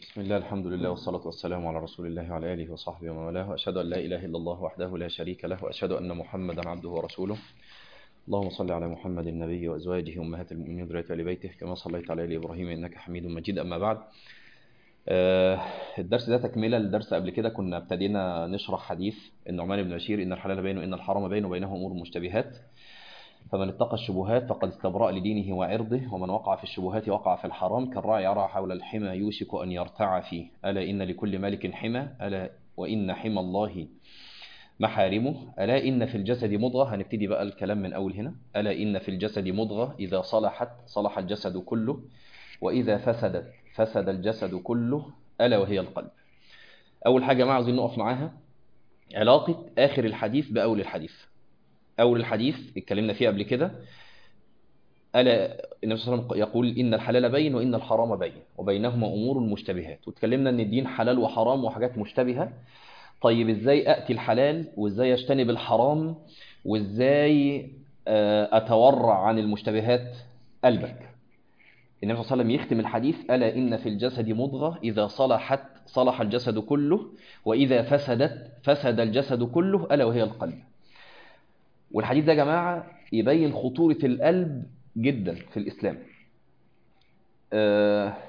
بسم الله الحمد لله والصلاة والسلام على رسول الله وعلى آله وصحبه ومن والاه وأشهد أن لا إله إلا الله وحده لا شريك له وأشهد أن محمدا عبده ورسوله اللهم صل على محمد النبي وأزواجه أمهات المؤمنين وذرية آل بيته كما صليت على آل إبراهيم إنك حميد مجيد أما بعد آه، الدرس ده تكملة للدرس قبل كده كنا ابتدينا نشرح حديث النعمان بن بشير إن الحلال بين وإن الحرام بين وبينه أمور مشتبهات فمن اتقى الشبهات فقد استبرأ لدينه وعرضه ومن وقع في الشبهات وقع في الحرام كالراعي يرعى حول الحمى يوشك أن يرتع فيه ألا إن لكل ملك حمى ألا وإن حمى الله محارمه ألا إن في الجسد مضغة هنبتدي بقى الكلام من أول هنا ألا إن في الجسد مضغة إذا صلحت صلح الجسد كله وإذا فسدت فسد الجسد كله ألا وهي القلب أول حاجة ما عاوزين نقف معاها علاقة آخر الحديث بأول الحديث أول الحديث اتكلمنا فيه قبل كده ألا النبي صلى الله عليه وسلم يقول إن الحلال بين وإن الحرام بين وبينهما أمور مشتبهات واتكلمنا إن الدين حلال وحرام وحاجات مشتبهة طيب إزاي أتي الحلال وإزاي أجتنب الحرام وإزاي أتورع عن المشتبهات قلبك النبي صلى الله عليه وسلم يختم الحديث ألا إن في الجسد مضغة إذا صلحت صلح الجسد كله وإذا فسدت فسد الجسد كله ألا وهي القلب والحديث ده يا جماعة يبين خطورة القلب جدا في الإسلام أه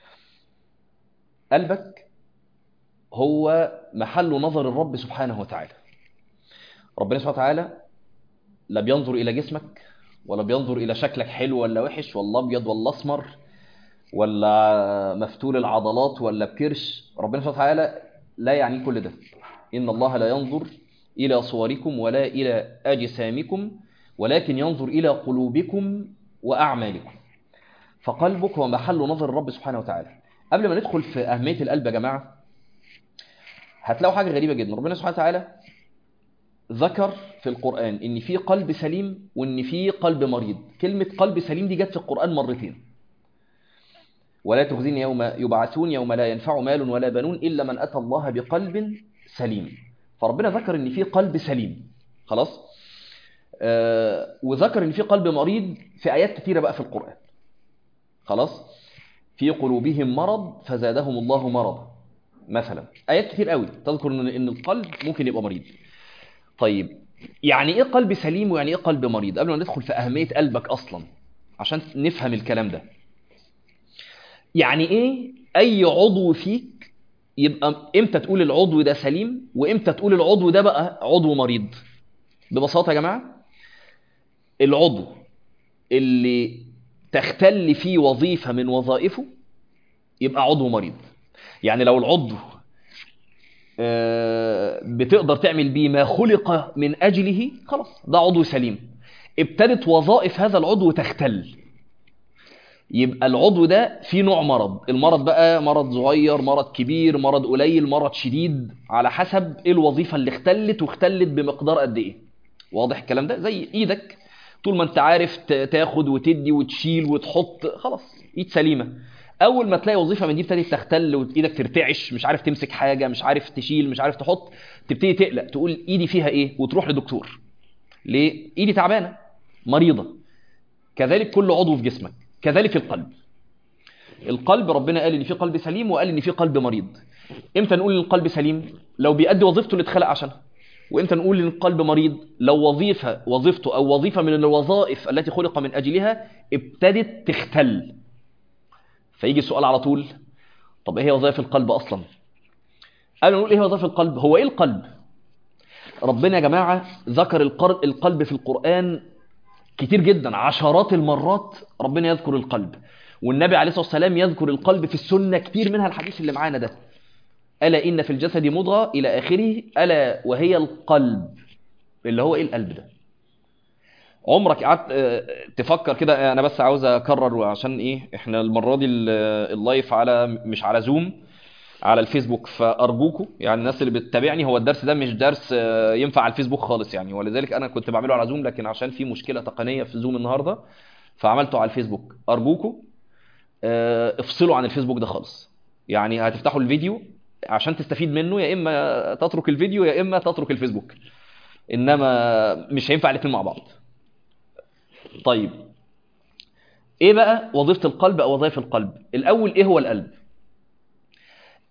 قلبك هو محل نظر الرب سبحانه وتعالى ربنا سبحانه وتعالى لا بينظر إلى جسمك ولا بينظر إلى شكلك حلو ولا وحش ولا أبيض ولا أسمر ولا مفتول العضلات ولا بكرش ربنا سبحانه وتعالى لا يعني كل ده إن الله لا ينظر إلى صوركم ولا إلى أجسامكم ولكن ينظر إلى قلوبكم وأعمالكم فقلبك هو محل نظر الرب سبحانه وتعالى قبل ما ندخل في أهمية القلب يا جماعة هتلاقوا حاجة غريبة جدا ربنا سبحانه وتعالى ذكر في القرآن إن في قلب سليم وإن في قلب مريض كلمة قلب سليم دي جت في القرآن مرتين ولا تخزين يوم يبعثون يوم لا ينفع مال ولا بنون إلا من أتى الله بقلب سليم فربنا ذكر ان في قلب سليم خلاص آه وذكر ان في قلب مريض في ايات كتيره بقى في القران خلاص في قلوبهم مرض فزادهم الله مرضا مثلا ايات كتير قوي تذكر ان ان القلب ممكن يبقى مريض طيب يعني ايه قلب سليم ويعني ايه قلب مريض قبل ما ندخل في اهميه قلبك اصلا عشان نفهم الكلام ده يعني ايه اي عضو فيك يبقى امتى تقول العضو ده سليم وامتى تقول العضو ده بقى عضو مريض ببساطه يا جماعه العضو اللي تختل فيه وظيفه من وظائفه يبقى عضو مريض يعني لو العضو بتقدر تعمل بيه ما خلق من اجله خلاص ده عضو سليم ابتدت وظائف هذا العضو تختل يبقى العضو ده فيه نوع مرض المرض بقى مرض صغير مرض كبير مرض قليل مرض شديد على حسب ايه الوظيفة اللي اختلت واختلت بمقدار قد ايه واضح الكلام ده زي ايدك طول ما انت عارف تاخد وتدي وتشيل وتحط خلاص ايد سليمة اول ما تلاقي وظيفة من دي ابتدت تختل وايدك ترتعش مش عارف تمسك حاجة مش عارف تشيل مش عارف تحط تبتدي تقلق تقول ايدي فيها ايه وتروح لدكتور ليه ايدي تعبانة مريضة كذلك كل عضو في جسمك كذلك القلب القلب ربنا قال ان في قلب سليم وقال ان في قلب مريض امتى نقول ان القلب سليم لو بيأدي وظيفته اللي اتخلق عشانها وامتى نقول ان القلب مريض لو وظيفه وظيفته او وظيفه من الوظائف التي خلق من اجلها ابتدت تختل فيجي السؤال على طول طب ايه هي وظائف القلب اصلا قالوا نقول ايه وظائف القلب هو ايه القلب ربنا يا جماعه ذكر القلب في القران كتير جدا عشرات المرات ربنا يذكر القلب والنبي عليه الصلاة والسلام يذكر القلب في السنة كتير منها الحديث اللي معانا ده ألا إن في الجسد مضغة إلى آخره ألا وهي القلب اللي هو إيه القلب ده عمرك قعدت تفكر كده أنا بس عاوز أكرر عشان إيه إحنا المرة دي اللايف على مش على زوم على الفيسبوك فارجوكم يعني الناس اللي بتتابعني هو الدرس ده مش درس ينفع على الفيسبوك خالص يعني ولذلك انا كنت بعمله على زوم لكن عشان في مشكله تقنيه في زوم النهارده فعملته على الفيسبوك ارجوكم افصلوا عن الفيسبوك ده خالص يعني هتفتحوا الفيديو عشان تستفيد منه يا اما تترك الفيديو يا اما تترك الفيسبوك انما مش هينفع الاثنين مع بعض طيب ايه بقى وظيفه القلب او وظائف القلب الاول ايه هو القلب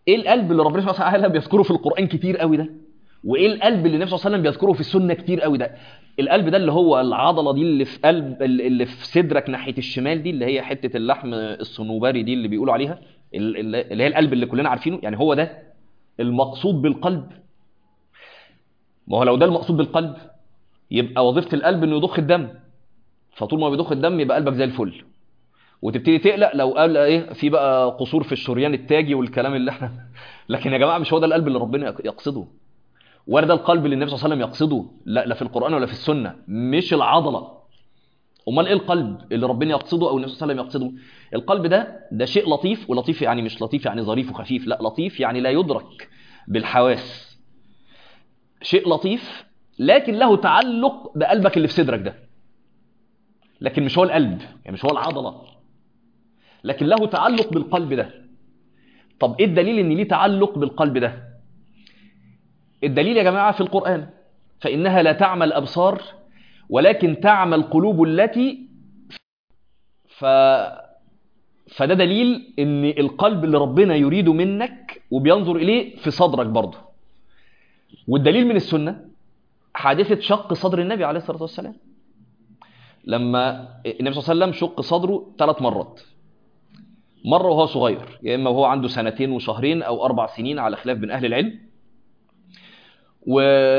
ايه القلب اللي ربنا سبحانه وتعالى بيذكره في القران كتير قوي ده وايه القلب اللي النبي صلى الله عليه وسلم بيذكره في السنه كتير قوي ده القلب ده اللي هو العضله دي اللي في قلب اللي في صدرك ناحيه الشمال دي اللي هي حته اللحم الصنوبري دي اللي بيقولوا عليها اللي هي القلب اللي كلنا عارفينه يعني هو ده المقصود بالقلب ما هو لو ده المقصود بالقلب يبقى وظيفه القلب انه يضخ الدم فطول ما بيضخ الدم يبقى قلبك زي الفل وتبتدي تقلق لو قال ايه في بقى قصور في الشريان التاجي والكلام اللي احنا لكن يا جماعه مش هو ده القلب اللي ربنا يقصده ولا ده القلب اللي النبي صلى الله عليه وسلم يقصده لا لا في القران ولا في السنه مش العضله امال ايه القلب اللي ربنا يقصده او النبي صلى الله عليه وسلم يقصده القلب ده ده شيء لطيف ولطيف يعني مش لطيف يعني ظريف وخفيف لا لطيف يعني لا يدرك بالحواس شيء لطيف لكن له تعلق بقلبك اللي في صدرك ده لكن مش هو القلب يعني مش هو العضله لكن له تعلق بالقلب ده طب ايه الدليل ان ليه تعلق بالقلب ده الدليل يا جماعه في القران فانها لا تعمى الابصار ولكن تعمى القلوب التي ف فده دليل ان القلب اللي ربنا يريده منك وبينظر اليه في صدرك برضه والدليل من السنه حادثه شق صدر النبي عليه الصلاه والسلام لما النبي صلى الله عليه وسلم شق صدره ثلاث مرات مرة وهو صغير يا إما وهو عنده سنتين وشهرين أو أربع سنين على خلاف بين أهل العلم و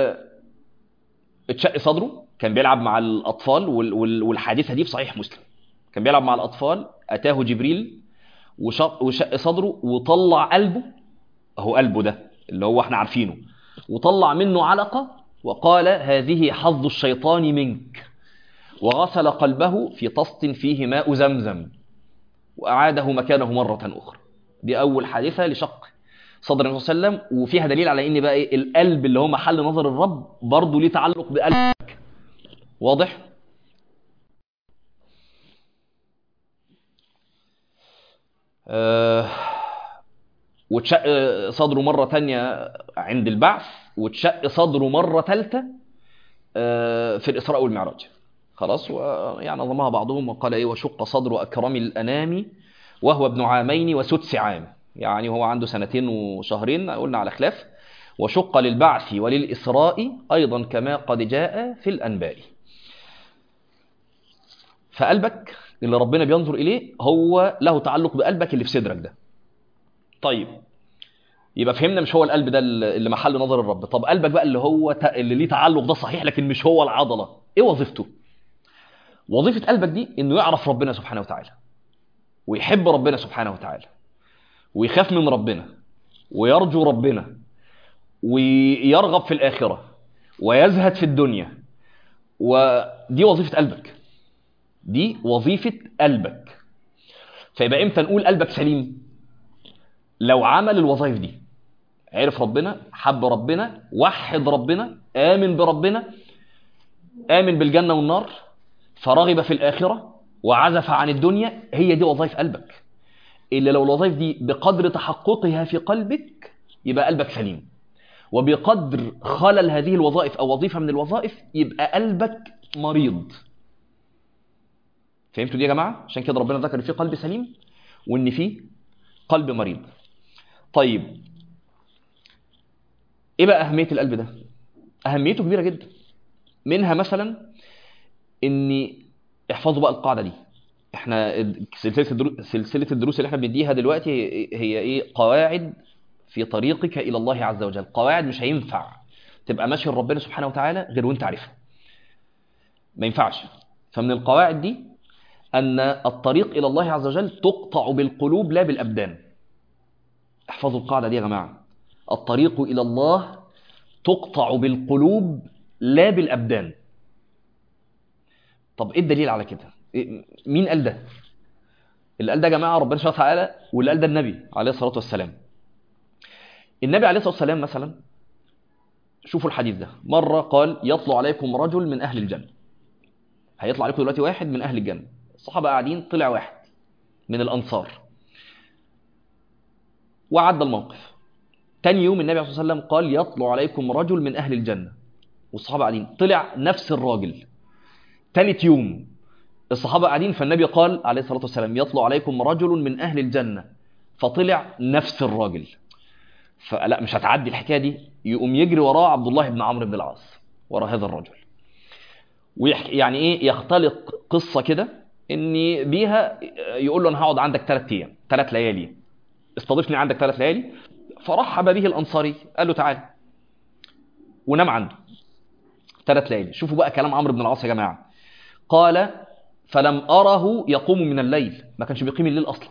اتشق صدره كان بيلعب مع الأطفال وال... وال... والحادثة دي في صحيح مسلم كان بيلعب مع الأطفال أتاه جبريل وشق, وشق صدره وطلع قلبه أهو قلبه ده اللي هو احنا عارفينه وطلع منه علقة وقال هذه حظ الشيطان منك وغسل قلبه في طست فيه ماء زمزم وأعاده مكانه مرة أخرى دي أول حادثة لشق صدر النبي صلى الله عليه وسلم وفيها دليل على ان بقى إيه القلب اللي هو محل نظر الرب برضه ليه تعلق بقلبك واضح آه وتشق صدره مرة تانية عند البعث وتشق صدره مرة ثالثة آه في الإسراء والمعراج خلاص ويعني نظمها بعضهم وقال ايه وشق صدر اكرم الانام وهو ابن عامين وسدس عام يعني هو عنده سنتين وشهرين قلنا على خلاف وشق للبعث وللإسراء أيضا كما قد جاء في الأنباء فقلبك اللي ربنا بينظر إليه هو له تعلق بقلبك اللي في صدرك ده طيب يبقى فهمنا مش هو القلب ده اللي محل نظر الرب طب قلبك بقى اللي هو اللي ليه تعلق ده صحيح لكن مش هو العضلة ايه وظيفته وظيفة قلبك دي انه يعرف ربنا سبحانه وتعالى ويحب ربنا سبحانه وتعالى ويخاف من ربنا ويرجو ربنا ويرغب في الآخرة ويزهد في الدنيا ودي وظيفة قلبك دي وظيفة قلبك فيبقى امتى نقول قلبك سليم لو عمل الوظائف دي عرف ربنا حب ربنا وحد ربنا آمن بربنا آمن بالجنة والنار فرغب في الآخرة وعزف عن الدنيا هي دي وظائف قلبك إلا لو الوظائف دي بقدر تحققها في قلبك يبقى قلبك سليم وبقدر خلل هذه الوظائف أو وظيفة من الوظائف يبقى قلبك مريض فهمتوا دي يا جماعة؟ عشان كده ربنا ذكر فيه قلب سليم وإن فيه قلب مريض طيب إيه بقى أهمية القلب ده؟ أهميته كبيرة جدا منها مثلا إني احفظوا بقى القاعدة دي احنا سلسلة الدروس, سلسلة الدروس اللي احنا بنديها دلوقتي هي ايه قواعد في طريقك الى الله عز وجل قواعد مش هينفع تبقى ماشي لربنا سبحانه وتعالى غير وانت عارفها ما ينفعش فمن القواعد دي ان الطريق الى الله عز وجل تقطع بالقلوب لا بالابدان احفظوا القاعدة دي يا جماعة الطريق الى الله تقطع بالقلوب لا بالابدان طب ايه الدليل على كده مين قال ده اللي قال ده يا جماعه ربنا سبحانه وتعالى واللي قال ده النبي عليه الصلاه والسلام النبي عليه الصلاه والسلام مثلا شوفوا الحديث ده مره قال يطلع عليكم رجل من اهل الجنه هيطلع عليكم دلوقتي واحد من اهل الجنه الصحابه قاعدين طلع واحد من الانصار وعدى الموقف تاني يوم النبي عليه الصلاه والسلام قال يطلع عليكم رجل من اهل الجنه والصحابه قاعدين طلع نفس الراجل ثالث يوم الصحابة قاعدين فالنبي قال عليه الصلاة والسلام يطلع عليكم رجل من أهل الجنة فطلع نفس الراجل فلا مش هتعدي الحكايه دي يقوم يجري وراه عبد الله بن عمرو بن العاص ورا هذا الرجل ويحكي يعني ايه يختلق قصه كده ان بيها يقول له انا هقعد عندك ثلاث ايام ثلاث ليالي استضيفني عندك ثلاث ليالي فرحب به الانصاري قال له تعالى ونام عنده ثلاث ليالي شوفوا بقى كلام عمرو بن العاص يا جماعه قال فلم اره يقوم من الليل ما كانش بيقيم الليل اصلا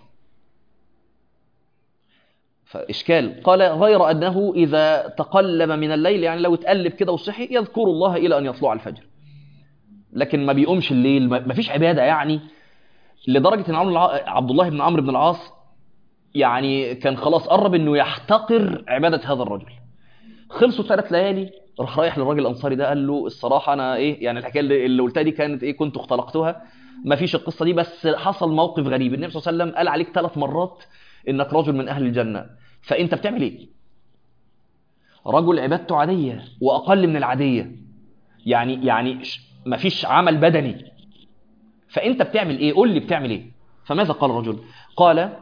فإشكال قال غير أنه إذا تقلب من الليل يعني لو اتقلب كده وصحي يذكر الله إلى أن يطلع الفجر لكن ما بيقومش الليل ما فيش عبادة يعني لدرجة أن عبد الله بن عمرو بن العاص يعني كان خلاص قرب أنه يحتقر عبادة هذا الرجل خلصوا ثلاث ليالي راح رايح للراجل الأنصاري ده قال له الصراحة أنا إيه يعني الحكاية اللي قلتها دي كانت إيه كنت اختلقتها ما فيش القصة دي بس حصل موقف غريب النبي صلى الله عليه وسلم قال عليك ثلاث مرات إنك رجل من أهل الجنة فانت بتعمل ايه رجل عبادته عاديه واقل من العاديه يعني يعني مفيش عمل بدني فانت بتعمل ايه قول لي بتعمل ايه فماذا قال الرجل قال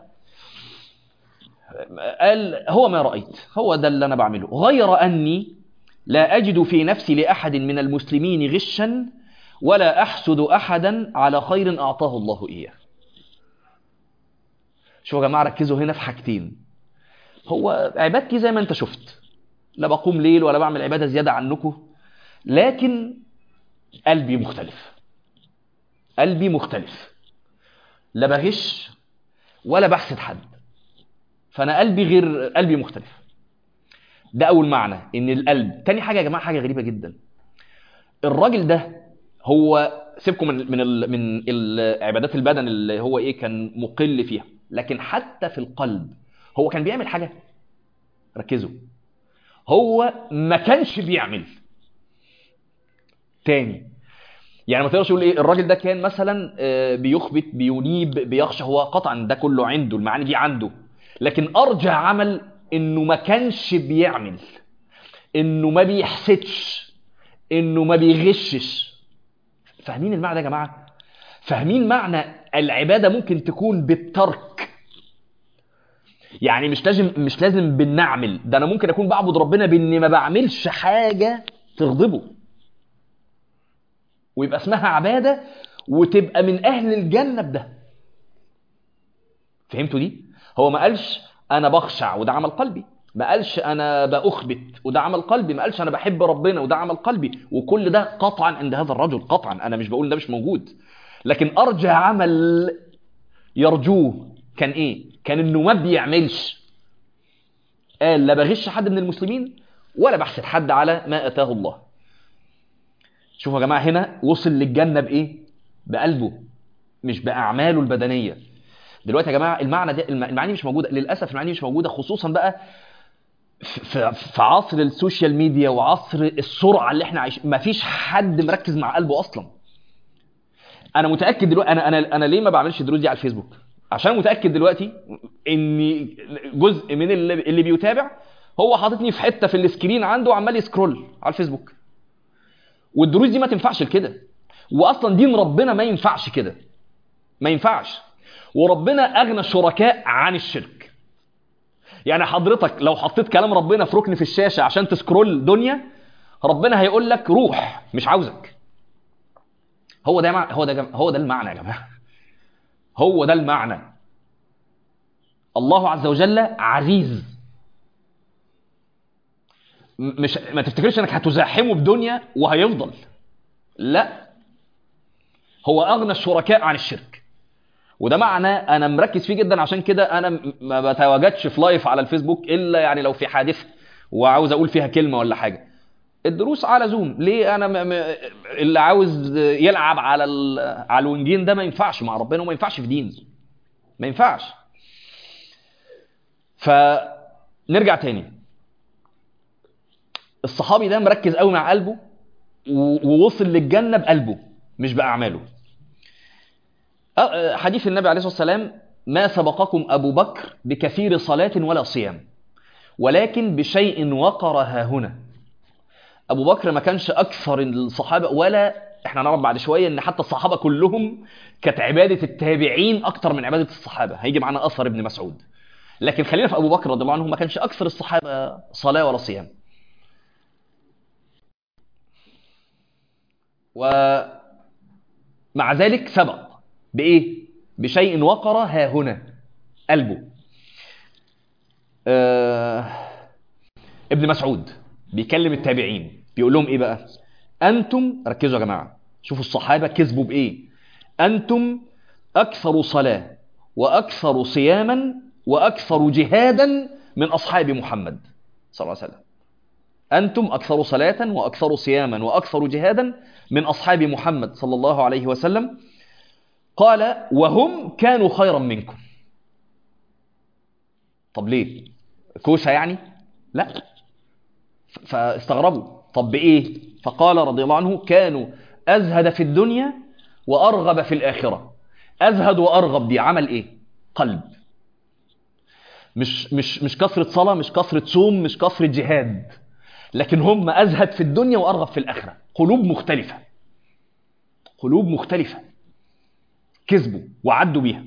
قال هو ما رايت هو ده اللي انا بعمله غير اني لا اجد في نفسي لاحد من المسلمين غشا ولا احسد احدا على خير اعطاه الله اياه شوفوا يا جماعه ركزوا هنا في حاجتين هو عبادتي زي ما انت شفت لا بقوم ليل ولا بعمل عباده زياده عنكم لكن قلبي مختلف قلبي مختلف لا بغش ولا بحسد حد فانا قلبي غير قلبي مختلف ده اول معنى ان القلب تاني حاجه يا جماعه حاجه غريبه جدا الراجل ده هو سيبكم من من ال من عبادات البدن اللي هو ايه كان مقل فيها لكن حتى في القلب هو كان بيعمل حاجة ركزوا هو ما كانش بيعمل تاني يعني ما تقدرش تقول ايه الراجل ده كان مثلا بيخبت بينيب بيخشى هو قطعا ده كله عنده المعاني دي عنده لكن ارجع عمل انه ما كانش بيعمل انه ما بيحسدش انه ما بيغشش فاهمين المعنى ده يا جماعه فاهمين معنى العباده ممكن تكون بالترك يعني مش لازم مش لازم بالنعمل ده انا ممكن اكون بعبد ربنا باني ما بعملش حاجه تغضبه ويبقى اسمها عباده وتبقى من اهل الجنه بده فهمتوا دي هو ما قالش انا بخشع وده عمل قلبي ما قالش انا باخبت وده عمل قلبي ما قالش انا بحب ربنا وده عمل قلبي وكل ده قطعا عند هذا الرجل قطعا انا مش بقول ده مش موجود لكن ارجى عمل يرجوه كان ايه كان انه ما بيعملش قال لا بغش حد من المسلمين ولا بحسد حد على ما اتاه الله شوفوا يا جماعه هنا وصل للجنه بايه بقلبه مش باعماله البدنيه دلوقتي يا جماعه المعنى ده المعاني مش موجوده للاسف المعاني مش موجوده خصوصا بقى في, في عصر السوشيال ميديا وعصر السرعه اللي احنا عايشين مفيش حد مركز مع قلبه اصلا انا متاكد دلوقتي انا انا انا ليه ما بعملش الدروس دي على الفيسبوك عشان متاكد دلوقتي ان جزء من اللي, اللي بيتابع هو حاططني في حته في السكرين عنده وعمال يسكرول على الفيسبوك والدروس دي ما تنفعش كده واصلا دين ربنا ما ينفعش كده ما ينفعش وربنا اغنى الشركاء عن الشرك يعني حضرتك لو حطيت كلام ربنا في ركن في الشاشه عشان تسكرول دنيا ربنا هيقول لك روح مش عاوزك هو ده مع... هو ده هو ده المعنى يا جماعه هو ده المعنى الله عز وجل عزيز مش ما تفتكرش انك هتزاحمه بدنيا وهيفضل لا هو اغنى الشركاء عن الشرك وده معنى انا مركز فيه جدا عشان كده انا ما بتواجدش في لايف على الفيسبوك الا يعني لو في حادثه وعاوز اقول فيها كلمه ولا حاجه الدروس على زوم ليه انا م... م... اللي عاوز يلعب على ال... على الونجين ده ما ينفعش مع ربنا وما ينفعش في دين ما ينفعش فنرجع تاني الصحابي ده مركز قوي مع قلبه ووصل للجنه بقلبه مش باعماله حديث النبي عليه الصلاه والسلام ما سبقكم ابو بكر بكثير صلاه ولا صيام ولكن بشيء وقر ها هنا ابو بكر ما كانش اكثر الصحابه ولا احنا نعرف بعد شويه ان حتى الصحابه كلهم كانت عباده التابعين اكتر من عباده الصحابه هيجي معانا اثر ابن مسعود لكن خلينا في ابو بكر رضي الله عنه ما كانش اكثر الصحابه صلاه ولا صيام ومع ذلك سبق بايه بشيء وقر ها هنا قلبه آه ابن مسعود بيكلم التابعين بيقول لهم ايه بقى انتم ركزوا يا جماعه شوفوا الصحابه كسبوا بايه انتم اكثر صلاه واكثر صياما واكثر جهادا من اصحاب محمد صلى الله عليه وسلم انتم اكثر صلاه واكثر صياما واكثر جهادا من اصحاب محمد صلى الله عليه وسلم قال وهم كانوا خيرا منكم طب ليه كوسه يعني لا فاستغربوا طب بايه فقال رضي الله عنه كانوا ازهد في الدنيا وارغب في الاخره ازهد وارغب دي عمل ايه قلب مش مش مش كثره صلاه مش كثره صوم مش كثره جهاد لكن هم ازهد في الدنيا وارغب في الاخره قلوب مختلفه قلوب مختلفه كذبوا وعدوا بيها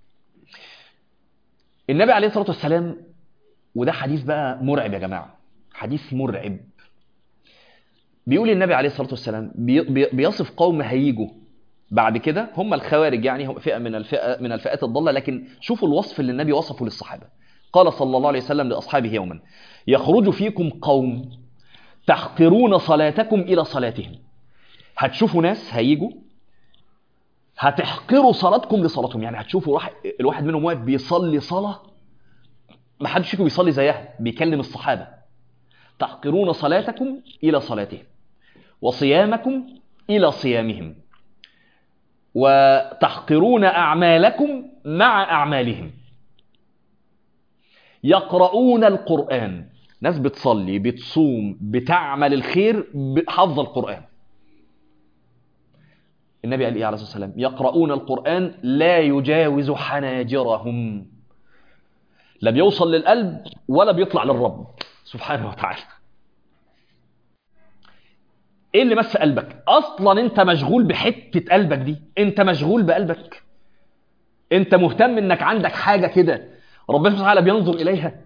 النبي عليه الصلاه والسلام وده حديث بقى مرعب يا جماعه حديث مرعب بيقول النبي عليه الصلاه والسلام بي بي بيصف قوم هيجوا بعد كده هم الخوارج يعني هم فئه من الفئه من الفئات الضاله لكن شوفوا الوصف اللي النبي وصفه للصحابه قال صلى الله عليه وسلم لاصحابه يوما يخرج فيكم قوم تحقرون صلاتكم الى صلاتهم هتشوفوا ناس هيجوا هتحقروا صلاتكم لصلاتهم يعني هتشوفوا الواحد منهم واقف بيصلي صلاه ما حدش فيكم بيصلي زيها بيكلم الصحابه تحقرون صلاتكم الى صلاتهم وصيامكم الى صيامهم وتحقرون اعمالكم مع اعمالهم يقرؤون القران ناس بتصلي بتصوم بتعمل الخير حفظ القران النبي قال ايه عليه الصلاه والسلام يقرؤون القران لا يجاوز حناجرهم لا بيوصل للقلب ولا بيطلع للرب سبحانه وتعالى ايه اللي مس قلبك اصلا انت مشغول بحته قلبك دي انت مشغول بقلبك انت مهتم انك عندك حاجه كده ربنا سبحانه وتعالى بينظر اليها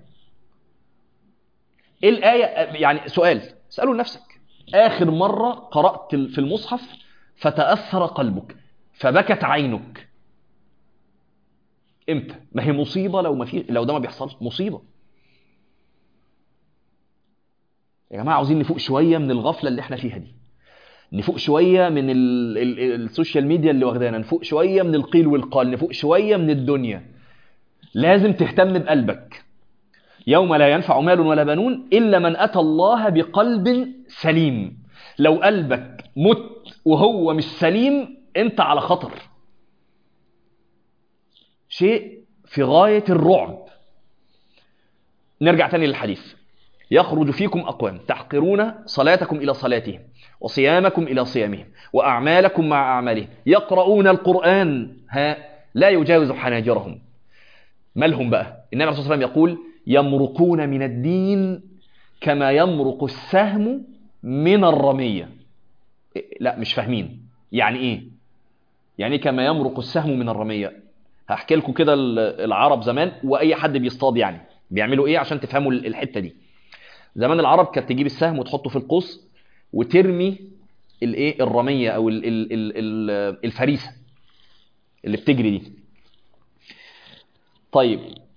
ايه الايه يعني سؤال اساله لنفسك اخر مره قرات في المصحف فتاثر قلبك فبكت عينك امتى ما هي مصيبه لو ما في لو ده ما بيحصلش مصيبه يا جماعه عاوزين نفوق شويه من الغفله اللي احنا فيها دي نفوق شويه من ال ال السوشيال ميديا اللي واخدانا نفوق شويه من القيل والقال نفوق شويه من الدنيا لازم تهتم بقلبك يوم لا ينفع مال ولا بنون الا من اتى الله بقلب سليم لو قلبك مت وهو مش سليم انت على خطر شيء في غايه الرعب نرجع تاني للحديث يخرج فيكم أقوام تحقرون صلاتكم إلى صلاتهم وصيامكم إلى صيامهم وأعمالكم مع أعمالهم يقرؤون القرآن ها لا يجاوز حناجرهم ما لهم بقى النبي عليه الصلاة والسلام يقول يمرقون من الدين كما يمرق السهم من الرمية لا مش فاهمين يعني ايه يعني كما يمرق السهم من الرمية هحكي لكم كده العرب زمان واي حد بيصطاد يعني بيعملوا ايه عشان تفهموا الحتة دي زمان العرب كانت تجيب السهم وتحطه في القوس وترمي الايه الرميه او ال ال ال ال الفريسه اللي بتجري دي طيب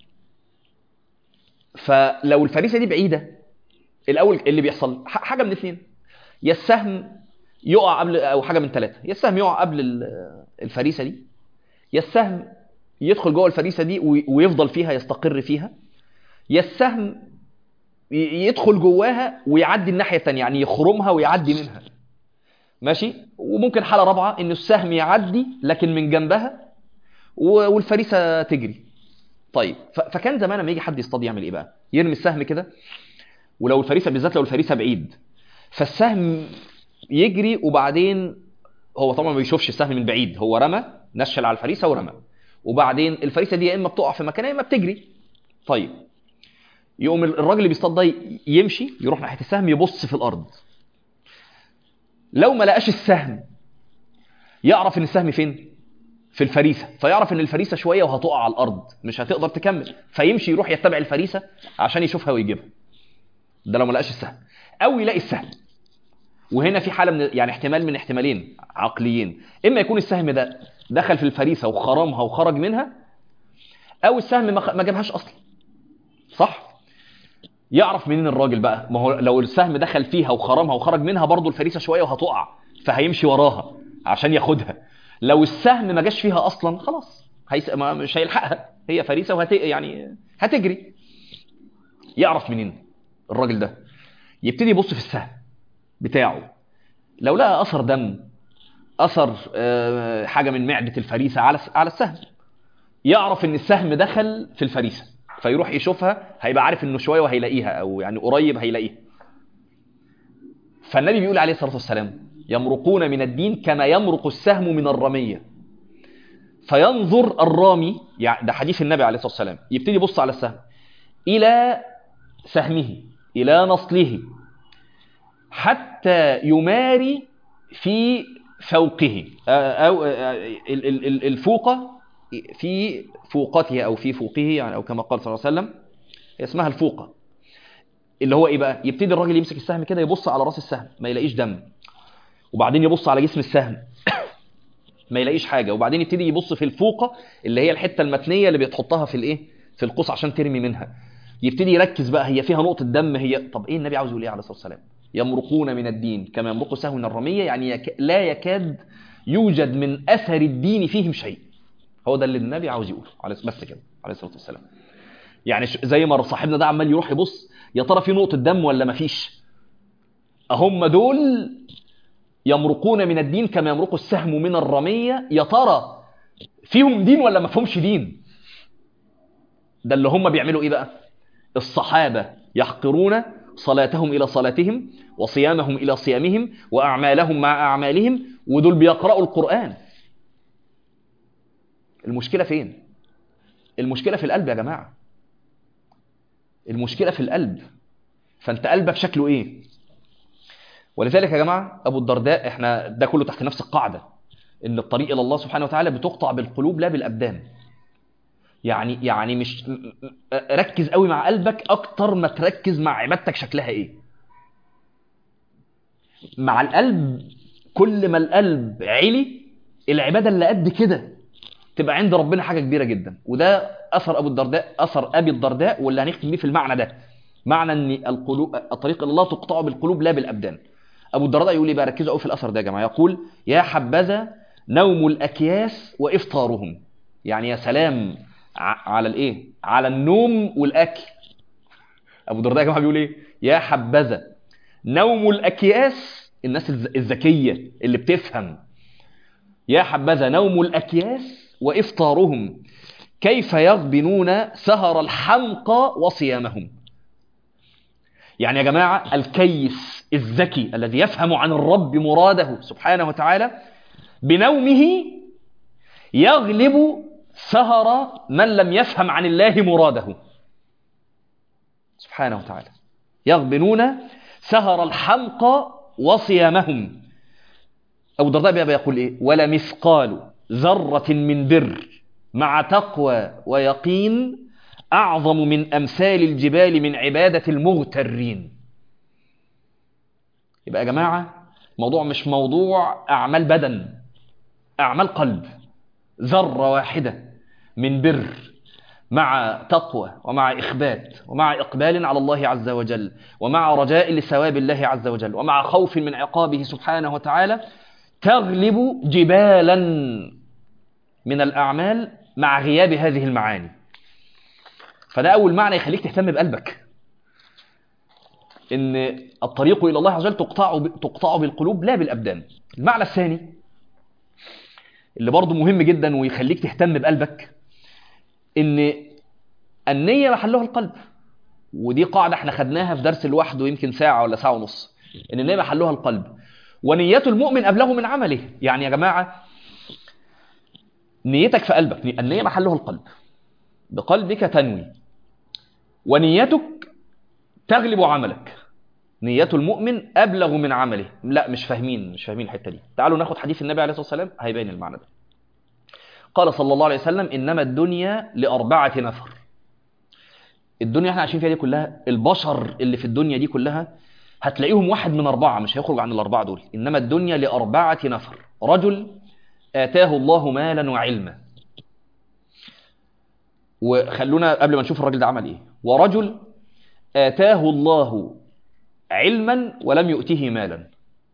فلو الفريسه دي بعيده الاول اللي بيحصل حاجه من اثنين يا السهم يقع قبل او حاجه من ثلاثه يا السهم يقع قبل الفريسه دي يا السهم يدخل جوه الفريسه دي ويفضل فيها يستقر فيها يا السهم يدخل جواها ويعدي الناحيه الثانيه يعني يخرمها ويعدي منها ماشي وممكن حاله رابعه ان السهم يعدي لكن من جنبها والفريسه تجري طيب فكان زمان لما يجي حد يصطاد يعمل ايه بقى يرمي السهم كده ولو الفريسه بالذات لو الفريسه بعيد فالسهم يجري وبعدين هو طبعا ما بيشوفش السهم من بعيد هو رمى نشل على الفريسه ورمى وبعدين الفريسه دي يا اما بتقع في مكانها يا اما بتجري طيب يقوم الراجل اللي بيصطاد ده يمشي يروح ناحيه السهم يبص في الارض لو ما لقاش السهم يعرف ان السهم فين في الفريسة فيعرف ان الفريسة شوية وهتقع على الارض مش هتقدر تكمل فيمشي يروح يتبع الفريسة عشان يشوفها ويجيبها ده لو ما لقاش السهم او يلاقي السهم وهنا في حالة من يعني احتمال من احتمالين عقليين اما يكون السهم ده دخل في الفريسة وخرمها وخرج منها او السهم ما ما جابهاش اصلا صح يعرف منين الراجل بقى ما هو لو السهم دخل فيها وخرمها وخرج منها برضه الفريسة شوية وهتقع فهيمشي وراها عشان ياخدها لو السهم ما جاش فيها اصلا خلاص هيس... ما مش هيلحقها هي فريسه وهت يعني هتجري يعرف منين الراجل ده يبتدي يبص في السهم بتاعه لو لقى اثر دم اثر آه، حاجه من معده الفريسه على على السهم يعرف ان السهم دخل في الفريسه فيروح يشوفها هيبقى عارف انه شويه وهيلاقيها او يعني قريب هيلاقيها فالنبي بيقول عليه الصلاه والسلام يمرقون من الدين كما يمرق السهم من الرميه فينظر الرامي يعني ده حديث النبي عليه الصلاه والسلام يبتدي يبص على السهم الى سهمه الى نصله حتى يماري في فوقه او ال- ال- ال- الفوقه في فوقته او في فوقه يعني او كما قال صلى الله عليه وسلم هي اسمها الفوقه اللي هو ايه بقى يبتدي الراجل يمسك السهم كده يبص على راس السهم ما يلاقيش دم وبعدين يبص على جسم السهم ما يلاقيش حاجه وبعدين يبتدي يبص في الفوقه اللي هي الحته المتنيه اللي بتحطها في الايه في القوس عشان ترمي منها يبتدي يركز بقى هي فيها نقطه دم هي طب ايه النبي عاوز يقول ايه عليه الصلاه والسلام يمرقون من الدين كما يمرق سهم من الرميه يعني يك... لا يكاد يوجد من اثر الدين فيهم شيء هو ده اللي النبي عاوز يقوله عليه بس كده عليه الصلاه والسلام يعني ش- زي ما صاحبنا ده عمال يروح يبص يا ترى في نقطه دم ولا ما فيش هم دول يمرقون من الدين كما يمرق السهم من الرميه يا ترى فيهم دين ولا ما فيهمش دين ده اللي هم بيعملوا ايه بقى الصحابه يحقرون صلاتهم الى صلاتهم وصيامهم الى صيامهم واعمالهم مع اعمالهم ودول بيقرأوا القرآن المشكلة فين المشكلة في القلب يا جماعة المشكلة في القلب فانت قلبك شكله ايه ولذلك يا جماعة ابو الدرداء احنا ده كله تحت نفس القاعدة ان الطريق الى الله سبحانه وتعالى بتقطع بالقلوب لا بالابدان يعني يعني مش م- م- ركز قوي مع قلبك اكتر ما تركز مع عبادتك شكلها ايه مع القلب كل ما القلب علي العباده اللي قد كده تبقى عند ربنا حاجه كبيره جدا وده اثر ابو الدرداء اثر ابي الدرداء واللي هنختم بيه في المعنى ده معنى ان القلوب الطريق الى الله تقطع بالقلوب لا بالابدان ابو الدرداء يقول ايه بقى ركزوا قوي في الاثر ده يا جماعه يقول يا حبذا نوم الاكياس وافطارهم يعني يا سلام ع- على الايه على النوم والاكل ابو الدرداء يا جماعه بيقول ايه يا حبذا نوم الاكياس الناس الز- الذكيه اللي بتفهم يا حبذا نوم الاكياس وافطارهم كيف يغبنون سهر الحمقى وصيامهم يعني يا جماعه الكيس الذكي الذي يفهم عن الرب مراده سبحانه وتعالى بنومه يغلب سهر من لم يفهم عن الله مراده سبحانه وتعالى يغبنون سهر الحمقى وصيامهم أبو الدرداء بقى يقول إيه ولا مثقال ذرة من بر مع تقوى ويقين أعظم من أمثال الجبال من عبادة المغترين يبقى يا جماعة موضوع مش موضوع أعمال بدن أعمال قلب ذرة واحدة من بر مع تقوى ومع إخبات ومع إقبال على الله عز وجل ومع رجاء لثواب الله عز وجل ومع خوف من عقابه سبحانه وتعالى تغلب جبالا من الأعمال مع غياب هذه المعاني فده أول معنى يخليك تهتم بقلبك إن الطريق إلى الله عز وجل تقطع, تقطع بالقلوب لا بالأبدان المعنى الثاني اللي برضه مهم جدا ويخليك تهتم بقلبك ان النية محلها القلب ودي قاعدة احنا خدناها في درس لوحده يمكن ساعة ولا ساعة ونص ان النية محلها القلب ونية المؤمن أبلغ من عمله يعني يا جماعة نيتك في قلبك النية محلها القلب بقلبك تنوي ونيتك تغلب عملك نية المؤمن أبلغ من عمله لا مش فاهمين مش فاهمين الحتة دي تعالوا ناخد حديث النبي عليه الصلاة والسلام هيبين المعنى ده قال صلى الله عليه وسلم إنما الدنيا لأربعة نفر الدنيا احنا عايشين فيها دي كلها البشر اللي في الدنيا دي كلها هتلاقيهم واحد من أربعة مش هيخرج عن الأربعة دول إنما الدنيا لأربعة نفر رجل آتاه الله مالا وعلما وخلونا قبل ما نشوف الراجل ده عمل ايه ورجل آتاه الله علما ولم يؤته مالا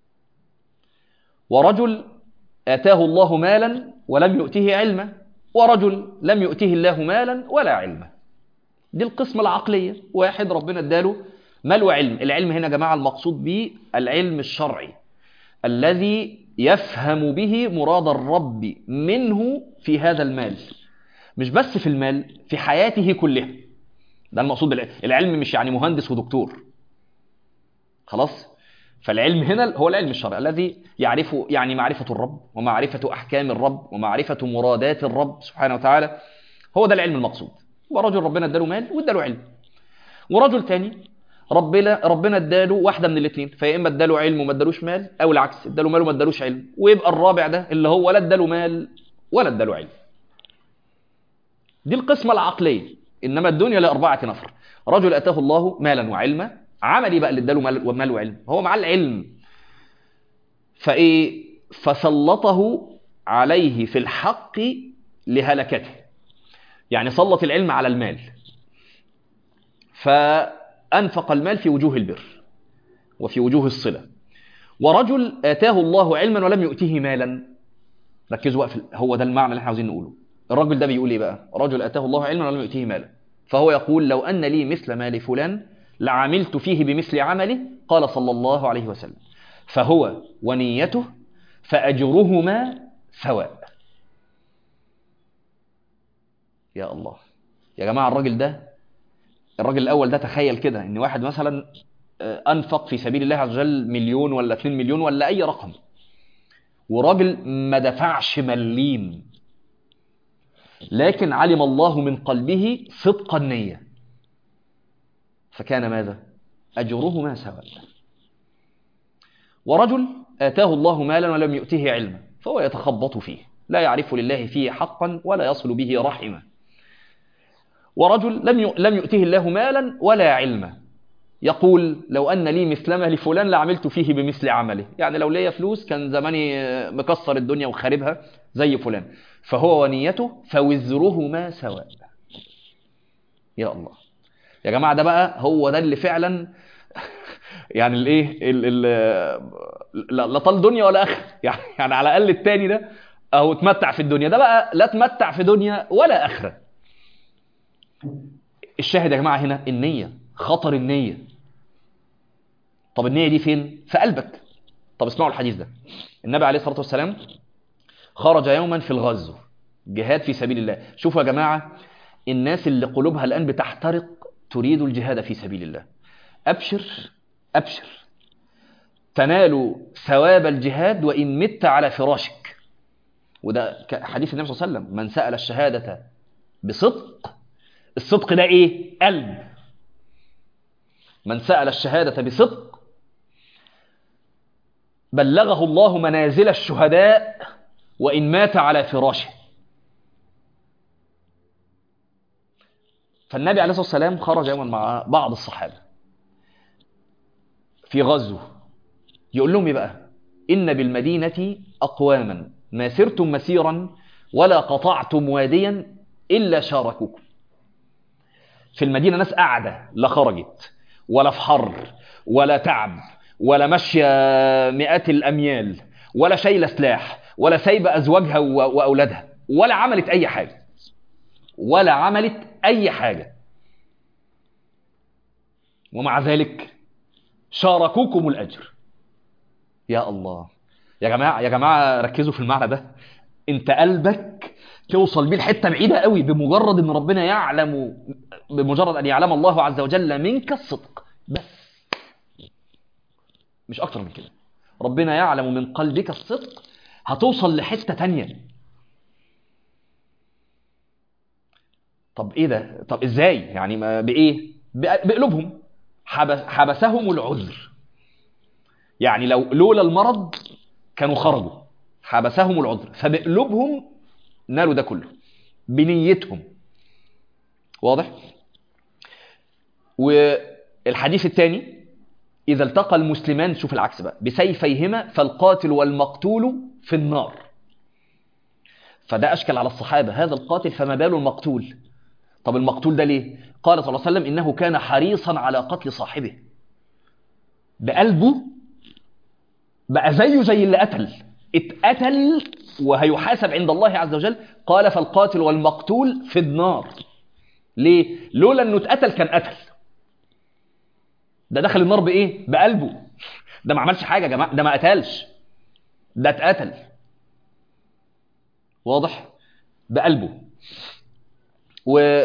ورجل آتاه الله مالا ولم يؤته علما ورجل لم يؤته الله مالا ولا علما دي القسمة العقلية واحد ربنا اداله مال وعلم العلم هنا يا جماعة المقصود به العلم الشرعي الذي يفهم به مراد الرب منه في هذا المال مش بس في المال في حياته كلها ده المقصود بالعلم العلم مش يعني مهندس ودكتور خلاص فالعلم هنا هو العلم الشرعي الذي يعرف يعني معرفة الرب ومعرفة أحكام الرب ومعرفة مرادات الرب سبحانه وتعالى هو ده العلم المقصود ورجل ربنا اداله مال واداله علم ورجل تاني ربنا ربنا اداله واحده من الاثنين فيا اما اداله علم وما ادالوش مال او العكس اداله مال وما ادالوش علم ويبقى الرابع ده اللي هو لا اداله مال ولا اداله علم دي القسمه العقليه انما الدنيا لاربعه نفر رجل اتاه الله مالا وعلما عمل ايه بقى اللي اداله مال ومال وعلم هو مع العلم فايه فسلطه عليه في الحق لهلكته يعني سلط العلم على المال فأنفق المال في وجوه البر وفي وجوه الصلة ورجل آتاه الله علما ولم يؤتيه مالا ركزوا بقى في هو ده المعنى اللي احنا عاوزين نقوله الرجل ده بيقول ايه بقى رجل آتاه الله علما ولم يؤتيه مالا فهو يقول لو أن لي مثل مال فلان لعملت فيه بمثل عمله قال صلى الله عليه وسلم فهو ونيته فأجرهما سواء يا الله يا جماعة الراجل ده الراجل الأول ده تخيل كده إن واحد مثلا أنفق في سبيل الله عز وجل مليون ولا 2 مليون ولا أي رقم وراجل ما دفعش مليم لكن علم الله من قلبه صدق النية فكان ماذا؟ أجرهما سواء ورجل آتاه الله مالا ولم يؤته علما فهو يتخبط فيه لا يعرف لله فيه حقا ولا يصل به رحمه ورجل لم لم يؤته الله مالا ولا علما يقول لو أن لي مثلما لفلان لعملت فيه بمثل عمله يعني لو ليا فلوس كان زماني مكسر الدنيا وخاربها زي فلان فهو ونيته فوزرهما سواء يا الله يا جماعة ده بقى هو ده اللي فعلا يعني الايه لا طال دنيا ولا اخر يعني يعني على الاقل التاني ده اهو اتمتع في الدنيا ده بقى لا تمتع في دنيا ولا اخره الشاهد يا جماعه هنا النيه خطر النيه طب النيه دي فين في قلبك طب اسمعوا الحديث ده النبي عليه الصلاه والسلام خرج يوما في الغزو جهاد في سبيل الله شوفوا يا جماعه الناس اللي قلوبها الان بتحترق تريد الجهاد في سبيل الله ابشر ابشر تنال ثواب الجهاد وان مت على فراشك وده حديث النبي صلى الله عليه وسلم من سال الشهاده بصدق الصدق ده ايه قلب من سأل الشهادة بصدق بلغه الله منازل الشهداء وإن مات على فراشه فالنبي عليه الصلاة والسلام خرج يوما مع بعض الصحابة في غزو يقول لهم ايه بقى إن بالمدينة أقواما ما سرتم مسيرا ولا قطعتم واديا إلا شاركوكم في المدينة ناس قاعدة لا خرجت ولا في حر ولا تعب ولا ماشية مئات الأميال ولا شايلة سلاح ولا سايبة أزواجها وأولادها ولا عملت أي حاجة ولا عملت أي حاجة ومع ذلك شاركوكم الأجر يا الله يا جماعة يا جماعة ركزوا في المعنى ده انت قلبك توصل بيه لحته بعيده قوي بمجرد ان ربنا يعلم بمجرد ان يعلم الله عز وجل منك الصدق بس مش اكتر من كده ربنا يعلم من قلبك الصدق هتوصل لحته تانية طب ايه ده طب ازاي يعني بايه بقلوبهم حبس حبسهم العذر يعني لو لولا المرض كانوا خرجوا حبسهم العذر فبقلوبهم نالوا ده كله بنيتهم واضح والحديث الثاني إذا التقى المسلمان شوف العكس بقى بسيفيهما فالقاتل والمقتول في النار فده أشكل على الصحابة هذا القاتل فما بال المقتول طب المقتول ده ليه قال صلى الله عليه وسلم إنه كان حريصا على قتل صاحبه بقلبه بقى زيه زي اللي قتل اتقتل وهيحاسب عند الله عز وجل قال فالقاتل والمقتول في النار ليه لولا انه اتقتل كان قتل ده دخل النار بايه بقلبه ده ما عملش حاجه يا جماعه ده ما قتلش ده اتقتل واضح بقلبه و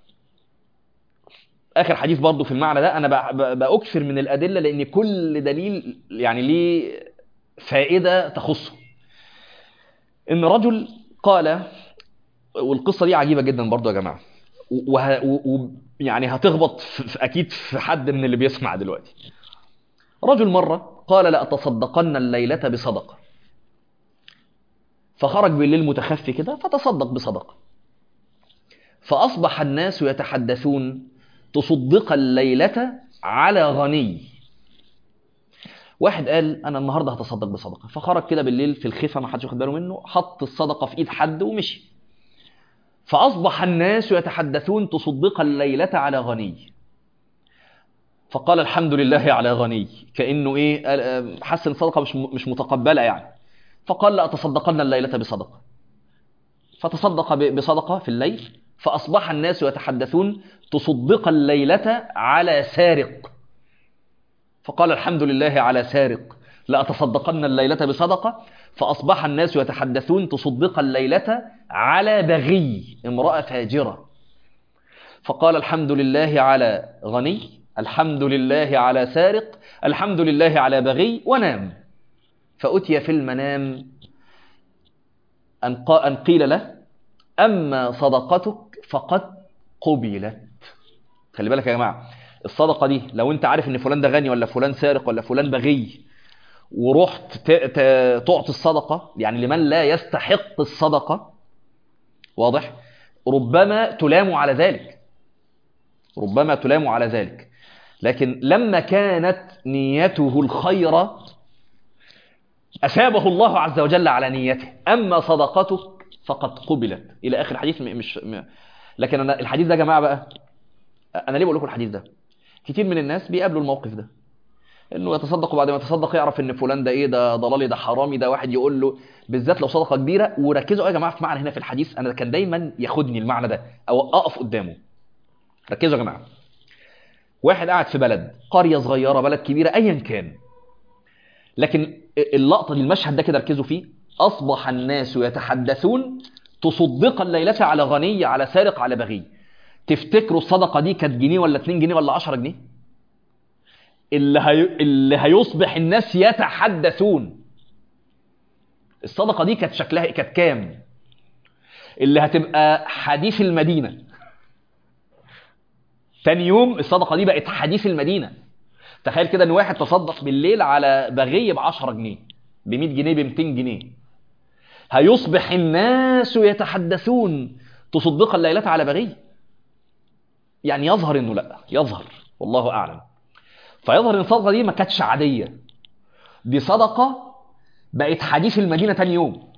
اخر حديث برضه في المعنى ده انا ب- ب- باكثر من الادله لان كل دليل يعني ليه فائده تخصه ان رجل قال والقصه دي عجيبه جدا برضه يا جماعه وه... و... و... يعني هتخبط في... في- اكيد في حد من اللي بيسمع دلوقتي رجل مره قال لاتصدقن الليله بصدقه فخرج بالليل متخفي كده فتصدق بصدقه فاصبح الناس يتحدثون تصدق الليله على غني واحد قال انا النهارده هتصدق بصدقه فخرج كده بالليل في الخفه ما حدش واخد باله منه حط الصدقه في ايد حد ومشي فأصبح الناس يتحدثون تصدق الليلة على غني فقال الحمد لله على غني كأنه إيه قال- آه، حس إن الصدقة مش م- مش متقبلة يعني فقال لأتصدقن الليلة بصدقة فتصدق ب- بصدقة في الليل فأصبح الناس يتحدثون تصدق الليلة على سارق فقال الحمد لله على سارق لأتصدقن الليلة بصدقة فأصبح الناس يتحدثون تصدق الليلة على بغي امرأة فاجرة فقال الحمد لله على غني الحمد لله على سارق الحمد لله على بغي ونام فأتي في المنام أن قا- أن قيل له أما صدقتك فقد قبلت خلي بالك يا جماعة الصدقة دي لو انت عارف ان فلان ده غني ولا فلان سارق ولا فلان بغي ورحت ت- ت- تعطي الصدقة يعني لمن لا يستحق الصدقة واضح ربما تلام على ذلك ربما تلام على ذلك لكن لما كانت نيته الخير أثابه الله عز وجل على نيته أما صدقتك فقد قبلت إلى آخر الحديث م- مش م... لكن أنا الحديث ده يا جماعة بقى أنا ليه بقول لكم الحديث ده كتير من الناس بيقابلوا الموقف ده انه يتصدق وبعد ما يتصدق يعرف ان فلان ده ايه ده ضلالي ده حرامي ده واحد يقول له بالذات لو صدقه كبيره وركزوا يا جماعه في معنى هنا في الحديث انا كان دايما ياخدني المعنى ده او اقف قدامه ركزوا يا جماعه واحد قاعد في بلد قريه صغيره بلد كبيره ايا كان لكن اللقطه دي المشهد ده كده ركزوا فيه اصبح الناس يتحدثون تصدق الليله على غني على سارق على بغي تفتكروا الصدقه دي كانت جنيه ولا 2 جنيه ولا 10 جنيه اللي, هي... اللي هيصبح الناس يتحدثون الصدقة دي كانت شكلها كانت كام اللي هتبقى حديث المدينة تاني يوم الصدقة دي بقت حديث المدينة تخيل كده ان واحد تصدق بالليل على بغي ب 10 جنيه ب 100 جنيه ب 200 جنيه هيصبح الناس يتحدثون تصدق الليلة على بغي يعني يظهر انه لا يظهر والله اعلم فيظهر ان الصدقه دي ما كانتش عاديه دي صدقه بقت حديث المدينه تاني يوم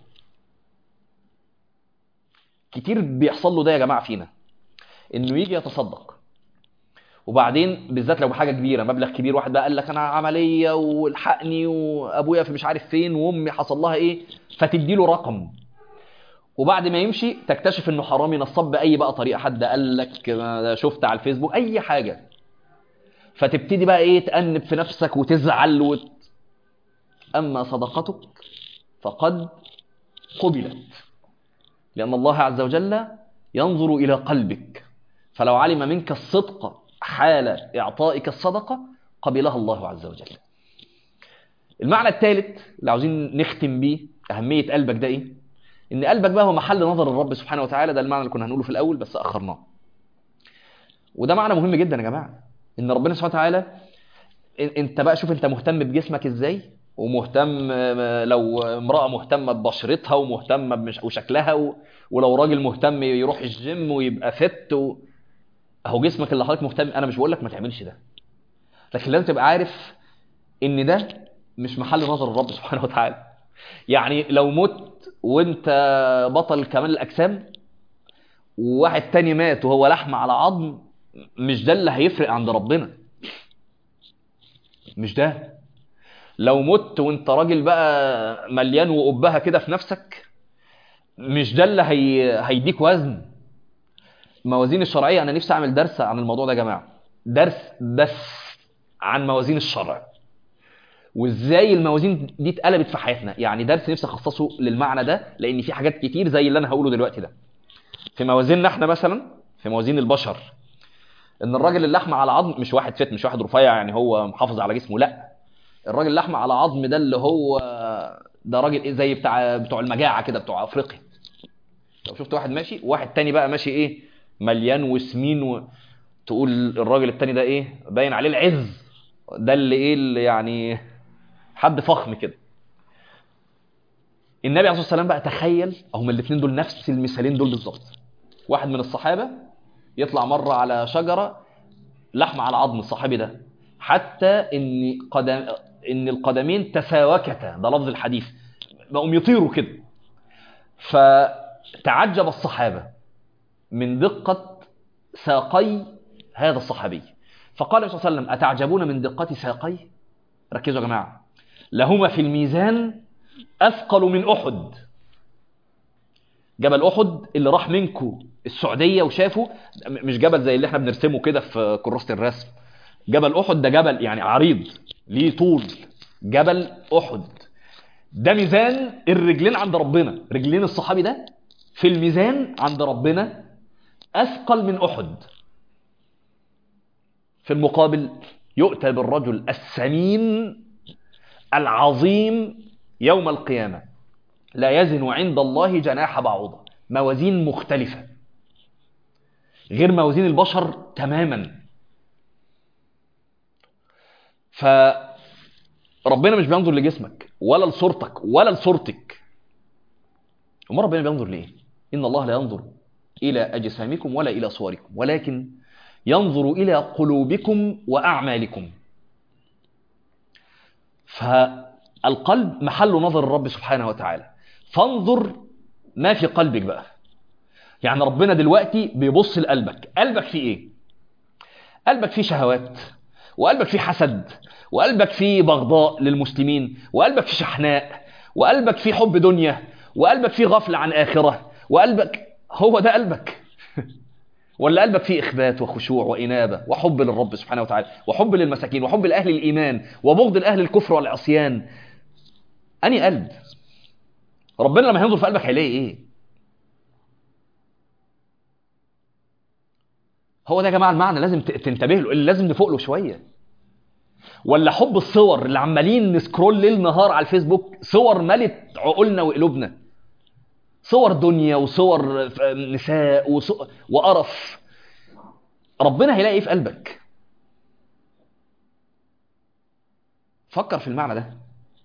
كتير بيحصل له ده يا جماعه فينا انه يجي يتصدق وبعدين بالذات لو بحاجه كبيره مبلغ كبير واحد بقى قال لك انا عمليه والحقني وابويا في مش عارف فين وامي حصل لها ايه فتدي له رقم وبعد ما يمشي تكتشف انه حرامي نصاب باي بقى طريقه حد قال لك ما شفت على الفيسبوك اي حاجه فتبتدي بقى ايه تأنب في نفسك وتزعل وت... أما صدقتك فقد قبلت لأن الله عز وجل ينظر إلى قلبك فلو علم منك الصدق حال إعطائك الصدقة قبلها الله عز وجل المعنى الثالث اللي عاوزين نختم بيه أهمية قلبك ده إيه؟ إن قلبك بقى هو محل نظر الرب سبحانه وتعالى ده المعنى اللي كنا هنقوله في الأول بس أخرناه وده معنى مهم جدا يا جماعة ان ربنا سبحانه وتعالى إن- انت بقى شوف انت مهتم بجسمك ازاي ومهتم لو امرأة مهتمة ببشرتها ومهتمة بمش... وشكلها و... ولو راجل مهتم يروح الجيم ويبقى فت و... اهو جسمك اللي حضرتك مهتم انا مش بقول لك ما تعملش ده لكن لازم تبقى عارف ان ده مش محل نظر الرب سبحانه وتعالى يعني لو مت وانت بطل كمال الاجسام وواحد تاني مات وهو لحم على عظم مش ده اللي هيفرق عند ربنا مش ده لو مت وانت راجل بقى مليان وقبها كده في نفسك مش ده اللي هي... هيديك وزن موازين الشرعية انا نفسي اعمل درس عن الموضوع ده يا جماعة درس بس عن موازين الشرع وازاي الموازين دي اتقلبت في حياتنا يعني درس نفسي اخصصه للمعنى ده لان في حاجات كتير زي اللي انا هقوله دلوقتي ده في موازيننا احنا مثلا في موازين البشر ان الراجل اللحم على عظم مش واحد فت مش واحد رفيع يعني هو محافظ على جسمه لا الراجل اللحم على عظم ده اللي هو ده راجل ايه زي بتاع بتوع المجاعه كده بتوع افريقيا لو شفت واحد ماشي واحد تاني بقى ماشي ايه مليان وسمين و... تقول الراجل التاني ده ايه باين عليه العز ده اللي ايه اللي يعني حد فخم كده النبي عليه الصلاه والسلام بقى تخيل هم الاثنين دول نفس المثالين دول بالظبط واحد من الصحابه يطلع مره على شجره لحم على عظم الصحابي ده حتى ان قدم ان القدمين تساوكتا ده لفظ الحديث بقوا يطيروا كده فتعجب الصحابه من دقه ساقي هذا الصحابي فقال النبي صلى الله عليه وسلم اتعجبون من دقه ساقي ركزوا يا جماعه لهما في الميزان اثقل من احد جبل احد اللي راح منكو السعوديه وشافه مش جبل زي اللي احنا بنرسمه كده في كراسه الرسم جبل احد ده جبل يعني عريض ليه طول جبل احد ده ميزان الرجلين عند ربنا رجلين الصحابي ده في الميزان عند ربنا اثقل من احد في المقابل يؤتى بالرجل السمين العظيم يوم القيامه لا يزن عند الله جناح بعوضه موازين مختلفه غير موازين البشر تماما فربنا مش بينظر لجسمك ولا لصورتك ولا لصورتك امال ربنا بينظر لايه ان الله لا ينظر الى اجسامكم ولا الى صوركم ولكن ينظر الى قلوبكم واعمالكم فالقلب محل نظر الرب سبحانه وتعالى فانظر ما في قلبك بقى يعني ربنا دلوقتي بيبص لقلبك قلبك فيه ايه قلبك فيه شهوات وقلبك فيه حسد وقلبك فيه بغضاء للمسلمين وقلبك فيه شحناء وقلبك فيه حب دنيا وقلبك فيه غفلة عن آخرة وقلبك هو ده قلبك ولا قلبك فيه إخبات وخشوع وإنابة وحب للرب سبحانه وتعالى وحب للمساكين وحب لأهل الإيمان وبغض لأهل الكفر والعصيان أني قلب ربنا لما ينظر في قلبك هيلاقي إيه هو ده يا جماعه المعنى لازم تنتبه له اللي لازم نفوق له شويه ولا حب الصور اللي عمالين نسكرول ليل نهار على الفيسبوك صور ملت عقولنا وقلوبنا صور دنيا وصور نساء وصور وقرف ربنا هيلاقي ايه في قلبك فكر في المعنى ده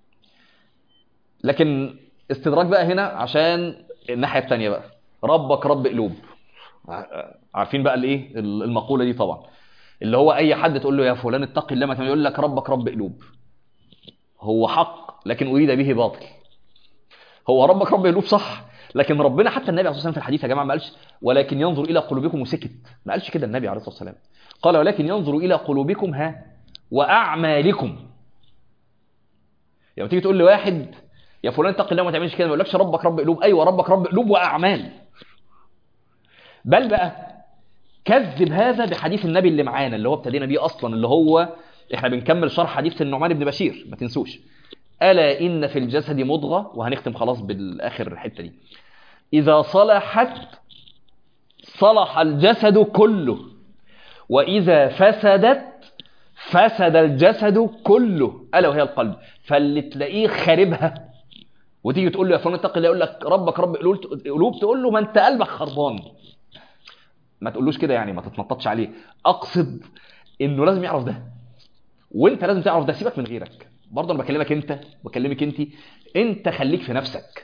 لكن استدراك بقى هنا عشان الناحيه الثانيه بقى ربك رب قلوب عارفين بقى الايه المقوله دي طبعا اللي هو اي حد تقول له يا فلان اتقي الله ما تعمل يقول لك ربك رب قلوب هو حق لكن اريد به باطل هو ربك رب قلوب صح لكن ربنا حتى النبي عليه الصلاه والسلام في الحديث يا جماعه ما قالش ولكن ينظر الى قلوبكم وسكت ما قالش كده النبي عليه الصلاه والسلام قال ولكن ينظر الى قلوبكم ها واعمالكم يعني تيجي تقول لواحد يا فلان اتقي الله ما تعملش كده ما يقولكش ربك رب قلوب ايوه ربك رب قلوب واعمال بل بقى كذب هذا بحديث النبي اللي معانا اللي هو ابتدينا بيه اصلا اللي هو احنا بنكمل شرح حديث النعمان بن بشير ما تنسوش الا ان في الجسد مضغه وهنختم خلاص بالاخر الحته دي اذا صلحت صلح الجسد كله واذا فسدت فسد الجسد كله الا وهي القلب فاللي تلاقيه خاربها وتيجي تقول له يا فلان اتق الله يقول لك ربك رب قلوب تقول له ما انت قلبك خربان ما تقولوش كده يعني ما تتنططش عليه اقصد انه لازم يعرف ده وانت لازم تعرف ده سيبك من غيرك برضه انا بكلمك انت بكلمك انت انت خليك في نفسك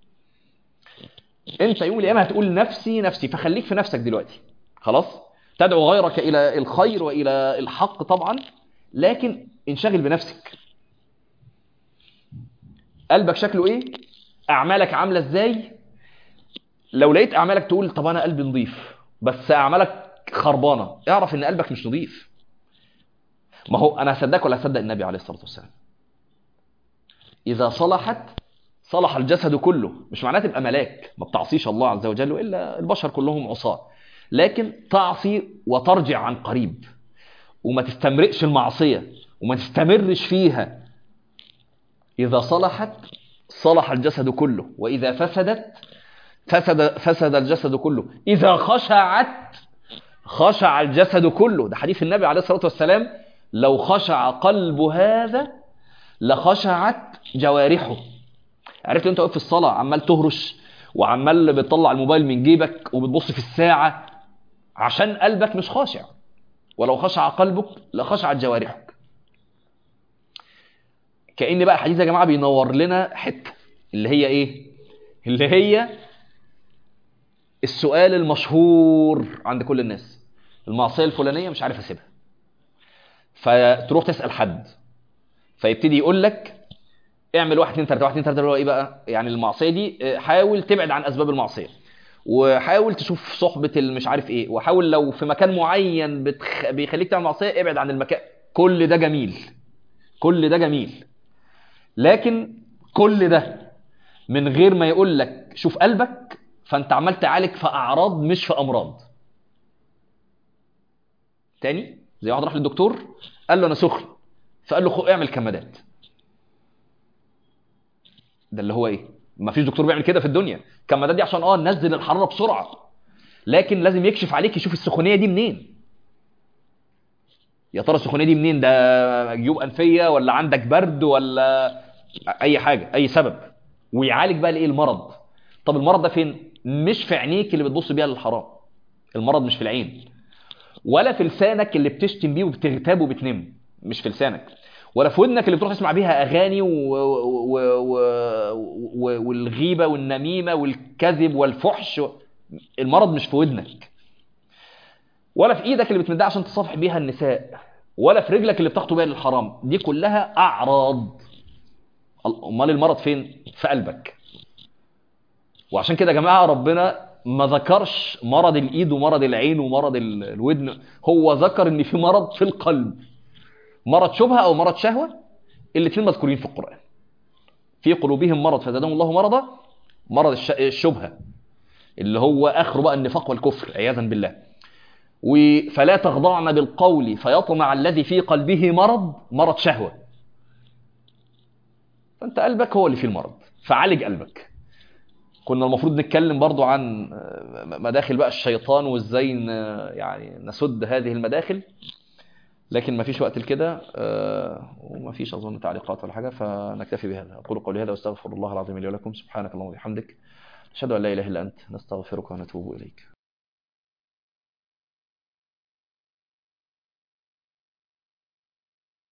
انت يوم القيامه هتقول نفسي نفسي فخليك في نفسك دلوقتي خلاص تدعو غيرك الى الخير والى الحق طبعا لكن انشغل بنفسك قلبك شكله ايه اعمالك عامله ازاي لو لقيت اعمالك تقول طب انا قلبي نظيف بس اعمالك خربانه اعرف ان قلبك مش نظيف ما هو انا هصدقك ولا هصدق النبي عليه الصلاه والسلام اذا صلحت صلح الجسد كله مش معناه تبقى ملاك ما بتعصيش الله عز وجل الا البشر كلهم عصاه لكن تعصي وترجع عن قريب وما تستمرئش المعصيه وما تستمرش فيها اذا صلحت صلح الجسد كله واذا فسدت فسد فسد الجسد كله اذا خشعت خشع الجسد كله ده حديث النبي عليه الصلاه والسلام لو خشع قلب هذا لخشعت جوارحه عرفت انت واقف في الصلاه عمال تهرش وعمال بتطلع الموبايل من جيبك وبتبص في الساعه عشان قلبك مش خاشع ولو خشع قلبك لخشعت جوارحك كأن بقى الحديث يا جماعه بينور لنا حته اللي هي ايه اللي هي السؤال المشهور عند كل الناس المعصيه الفلانيه مش عارف اسيبها فتروح تسال حد فيبتدي يقول لك اعمل واحد اتنين تلاته واحد اتنين تلاته اللي هو ايه بقى يعني المعصيه دي حاول تبعد عن اسباب المعصيه وحاول تشوف صحبه المش عارف ايه وحاول لو في مكان معين بتخ... بيخليك تعمل معصيه ابعد عن المكان كل ده جميل كل ده جميل لكن كل ده من غير ما يقول لك شوف قلبك فانت عمال تعالج في اعراض مش في امراض تاني زي واحد راح للدكتور قال له انا سخن فقال له خو اعمل كمادات ده اللي هو ايه ما فيش دكتور بيعمل كده في الدنيا الكمادات دي عشان اه ننزل الحراره بسرعه لكن لازم يكشف عليك يشوف السخونيه دي منين يا ترى السخونيه دي منين ده جيوب انفيه ولا عندك برد ولا اي حاجه اي سبب ويعالج بقى الايه المرض طب المرض ده فين مش في عينيك اللي بتبص بيها للحرام المرض مش في العين ولا في لسانك اللي بتشتم بيه وبتغتاب وبتنم مش في لسانك ولا في ودنك اللي بتروح تسمع بيها اغاني و... و... و... و... والغيبه والنميمه والكذب والفحش المرض مش في ودنك ولا في ايدك اللي بتمدها عشان تصافح بيها النساء ولا في رجلك اللي بتخطو بيها للحرام دي كلها اعراض امال المرض فين في قلبك وعشان كده يا جماعه ربنا ما ذكرش مرض الايد ومرض العين ومرض الودن هو ذكر ان في مرض في القلب مرض شبهه او مرض شهوه الاثنين مذكورين في القران في قلوبهم مرض فزادهم الله مرضا مرض الشبهه اللي هو اخره بقى النفاق والكفر عياذا بالله فلا تخضعن بالقول فيطمع الذي في قلبه مرض مرض شهوه فانت قلبك هو اللي فيه المرض فعالج قلبك كنا المفروض نتكلم برضو عن مداخل بقى الشيطان وازاي يعني نسد هذه المداخل لكن ما فيش وقت لكده وما فيش اظن تعليقات ولا حاجه فنكتفي بهذا اقول قولي هذا واستغفر الله العظيم لي ولكم سبحانك اللهم وبحمدك اشهد ان لا اله الا انت نستغفرك ونتوب اليك